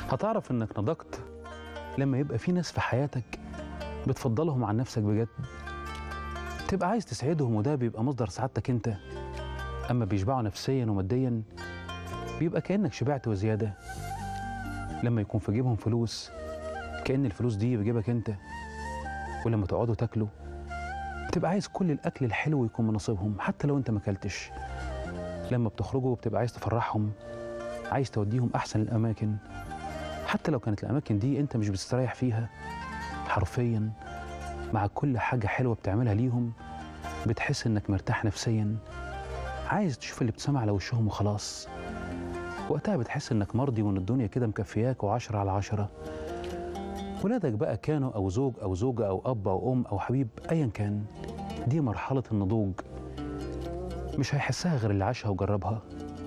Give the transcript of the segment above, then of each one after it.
هتعرف انك نضجت لما يبقى في ناس في حياتك بتفضلهم عن نفسك بجد تبقى عايز تسعدهم وده بيبقى مصدر سعادتك انت اما بيشبعوا نفسيا وماديا بيبقى كانك شبعت وزياده لما يكون في جيبهم فلوس كأن الفلوس دي بجيبك انت ولما تقعدوا تاكلوا بتبقى عايز كل الاكل الحلو يكون من نصيبهم حتى لو انت ما اكلتش لما بتخرجوا بتبقى عايز تفرحهم عايز توديهم احسن الاماكن حتى لو كانت الاماكن دي انت مش بتستريح فيها حرفيا مع كل حاجه حلوه بتعملها ليهم بتحس انك مرتاح نفسيا عايز تشوف اللي ابتسامة على وشهم وخلاص وقتها بتحس انك مرضي وان الدنيا كده مكفياك وعشرة على عشرة ولادك بقى كانوا او زوج او زوجة او اب او ام او حبيب ايا كان دي مرحلة النضوج مش هيحسها غير اللي عاشها وجربها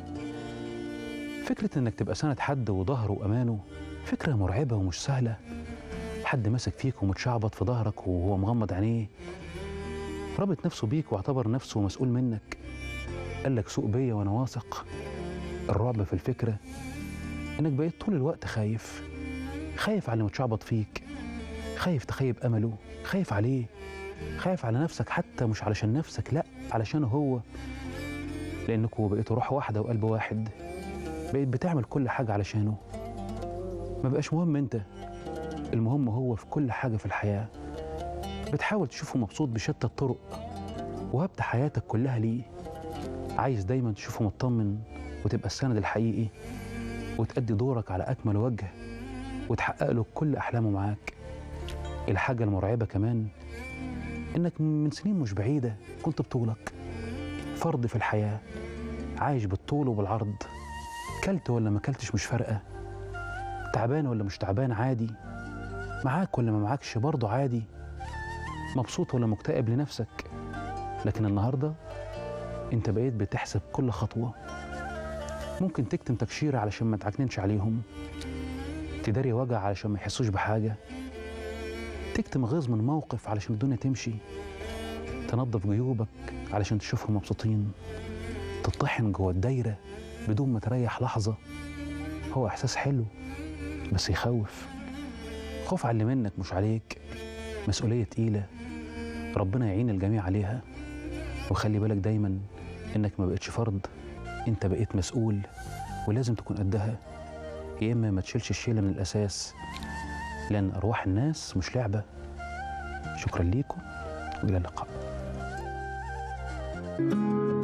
فكرة انك تبقى سند حد وظهره وامانه فكرة مرعبة ومش سهلة حد ماسك فيك ومتشعبط في ظهرك وهو مغمض عينيه رابط نفسه بيك واعتبر نفسه مسؤول منك قال لك سوق بيا وانا واثق الرعب في الفكرة انك بقيت طول الوقت خايف خايف على اللي متشعبط فيك خايف تخيب امله خايف عليه خايف على نفسك حتى مش علشان نفسك لا علشانه هو لانكوا بقيتوا روح واحدة وقلب واحد بقيت بتعمل كل حاجة علشانه ما بقاش مهم انت المهم هو في كل حاجة في الحياة بتحاول تشوفه مبسوط بشتى الطرق وهبت حياتك كلها ليه عايز دايما تشوفه مطمن وتبقى السند الحقيقي وتأدي دورك على أكمل وجه وتحقق له كل أحلامه معاك الحاجة المرعبة كمان إنك من سنين مش بعيدة كنت بطولك فرد في الحياة عايش بالطول وبالعرض كلت ولا ما كلتش مش فارقة تعبان ولا مش تعبان عادي معاك ولا ما معاكش برضه عادي مبسوط ولا مكتئب لنفسك لكن النهارده انت بقيت بتحسب كل خطوه ممكن تكتم تكشيره علشان ما تعكننش عليهم تداري وجع علشان ما يحسوش بحاجه تكتم غيظ من موقف علشان الدنيا تمشي تنظف جيوبك علشان تشوفهم مبسوطين تطحن جوه الدايره بدون ما تريح لحظه هو احساس حلو بس يخوف خوف على اللي منك مش عليك مسؤوليه تقيله ربنا يعين الجميع عليها وخلي بالك دايما انك ما بقتش فرد انت بقيت مسؤول ولازم تكون قدها يا اما ما تشيلش الشيله من الاساس لان ارواح الناس مش لعبه شكرا ليكم والى اللقاء